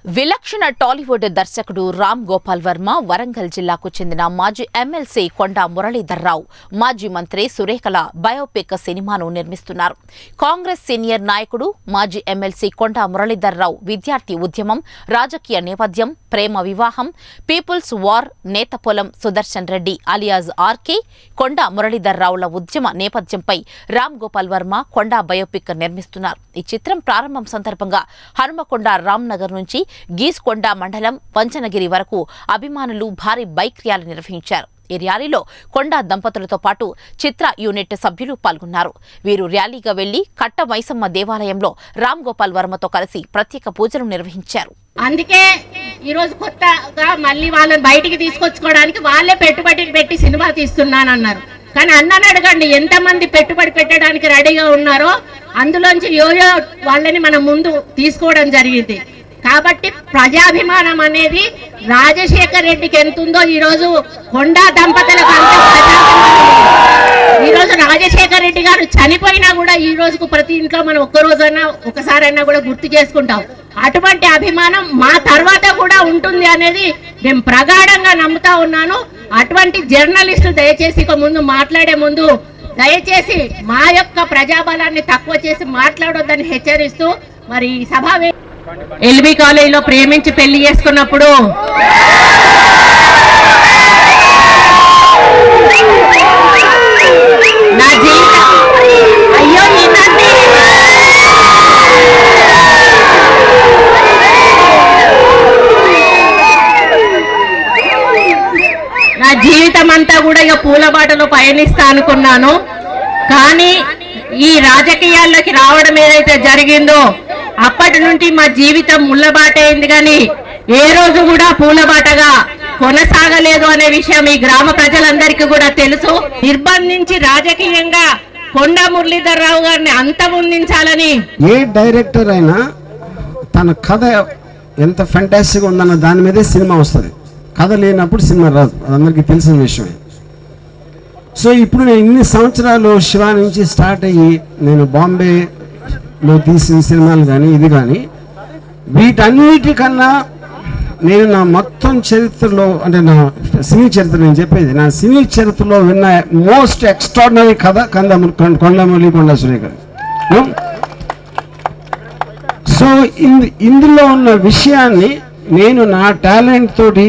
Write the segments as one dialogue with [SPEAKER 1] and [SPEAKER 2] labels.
[SPEAKER 1] విలక్షణ టాలీవుడ్ దర్శకుడు రామ్ గోపాల్ వర్మ వరంగల్ జిల్లాకు చెందిన మాజీ ఎమ్మెల్సీ కొండా మురళీధర్రావు మాజీ మంత్రి సురేఖల బయోపిక్ సినిమాను నిర్మిస్తున్నారు కాంగ్రెస్ సీనియర్ నాయకుడు మాజీ ఎమ్మెల్సీ కొండా మురళీధర్రావు విద్యార్థి ఉద్యమం రాజకీయ నేపథ్యం ప్రేమ వివాహం పీపుల్స్ వార్ నేతపొలం సుదర్శన్ రెడ్డి అలియాజ్ ఆర్కే కొండా మురళీధర్రావుల ఉద్యమ నేపథ్యంపై రామ్ గోపాల్ వర్మ కొండా బయోపిక్ నిర్మిస్తున్నారు ఈ చిత్రం ప్రారంభం సందర్భంగా హనుమకొండ రామ్నగర్ నుంచి గీస్కొండ మండలం పంచనగిరి వరకు అభిమానులు భారీ బైక్ ర్యాలీ నిర్వహించారు ఈ ర్యాలీలో కొండా దంపతులతో పాటు చిత్ర యూనిట్ సభ్యులు పాల్గొన్నారు వీరు ర్యాలీగా వెళ్లి కట్ట మైసమ్మ దేవాలయంలో రామ్ గోపాల్ వర్మతో కలిసి ప్రత్యేక పూజలు నిర్వహించారు
[SPEAKER 2] అందుకే ఈరోజు కొత్తగా మళ్ళీ వాళ్ళని బయటికి తీసుకొచ్చుకోవడానికి వాళ్ళే పెట్టుబడి పెట్టి సినిమా తీస్తున్నానన్నారు కానీ అన్నని అడగండి ఎంతమంది పెట్టుబడి పెట్టడానికి రెడీగా ఉన్నారో అందులోంచి యోయో వాళ్ళని మనం ముందు తీసుకోవడం జరిగింది కాబట్టి ప్రజాభిమానం అనేది రాజశేఖర్ రెడ్డికి ఎంత ఉందో ఈ రోజు కొండా దంపతులకు అంత ప్రజాభిమానం ఈ రోజు రాజశేఖర్ రెడ్డి గారు చనిపోయినా కూడా ఈ రోజుకు ప్రతి ఇంట్లో మనం ఒక్క రోజైనా ఒకసారైనా కూడా గుర్తు చేసుకుంటాం అటువంటి అభిమానం మా తర్వాత కూడా ఉంటుంది అనేది నేను ప్రగాఢంగా నమ్ముతా ఉన్నాను అటువంటి జర్నలిస్టు దయచేసి ఇక ముందు మాట్లాడే ముందు దయచేసి మా యొక్క ప్రజాబలాన్ని తక్కువ చేసి మాట్లాడొద్దని హెచ్చరిస్తూ మరి ఈ సభ ఎల్బీ కాలేజీలో ప్రేమించి పెళ్లి చేసుకున్నప్పుడు నా జీవితం అయ్యో ఈయనండి. నా జీవితం అంతా కూడా ఇక పూల బాటలో పయనిస్తా అనుకున్నాను కానీ ఈ రాజకీయాల్లోకి రావడం ఏదైతే జరిగిందో అప్పటి నుండి మా జీవితం ముళ్ళబాట అయింది కానీ ఏ రోజు కూడా పూలబాటగా కొనసాగలేదు అనే విషయం ఈ గ్రామ ప్రజలందరికీ కూడా తెలుసు నిర్బంధించి రాజకీయంగా కొండ మురళీధర్రావు గారిని అంతమొందించాలని
[SPEAKER 3] ఏ డైరెక్టర్ అయినా తన కథ ఎంత ఫెంటాస్టిక్గా ఉందన్న దాని మీదే సినిమా వస్తుంది కథ లేనప్పుడు సినిమా రాదు అది అందరికీ తెలిసిన విషయమే సో ఇప్పుడు నేను ఇన్ని సంవత్సరాలు శివ నుంచి స్టార్ట్ అయ్యి నేను బాంబేలో తీసిన సినిమాలు కానీ ఇది కానీ వీటన్నిటికన్నా నేను నా మొత్తం చరిత్రలో అంటే నా సినీ చరిత్ర నేను చెప్పేది నా సినీ చరిత్రలో విన్న మోస్ట్ ఎక్స్ట్రాడినరీ కథ కందము కొండమూలి కొండ సురేఖర్ సో ఇందు ఇందులో ఉన్న విషయాన్ని నేను నా టాలెంట్ తోటి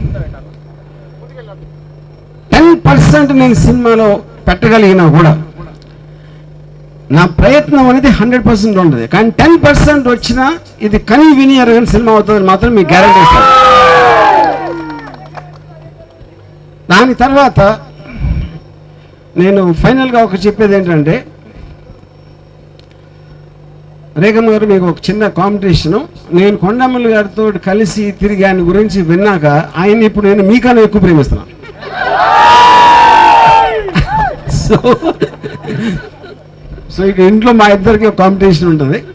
[SPEAKER 3] టెన్ పర్సెంట్ నేను సినిమాలో పెట్టగలిగినా కూడా నా ప్రయత్నం అనేది హండ్రెడ్ పర్సెంట్ ఉంటుంది కానీ టెన్ పర్సెంట్ వచ్చినా ఇది కని విని ఎరగని సినిమా అవుతుంది మాత్రం మీకు గ్యారంటీ ఇస్తాను దాని తర్వాత నేను ఫైనల్గా ఒక చెప్పేది ఏంటంటే రేఖమ్మ గారు మీకు ఒక చిన్న కాంపిటీషను నేను కొండమ్మల్ గారితో కలిసి తిరిగి ఆయన గురించి విన్నాక ఆయన ఇప్పుడు నేను మీకన్నా ఎక్కువ ప్రేమిస్తున్నాను సో సో ఇక ఇంట్లో మా ఇద్దరికి ఒక కాంపిటీషన్ ఉంటుంది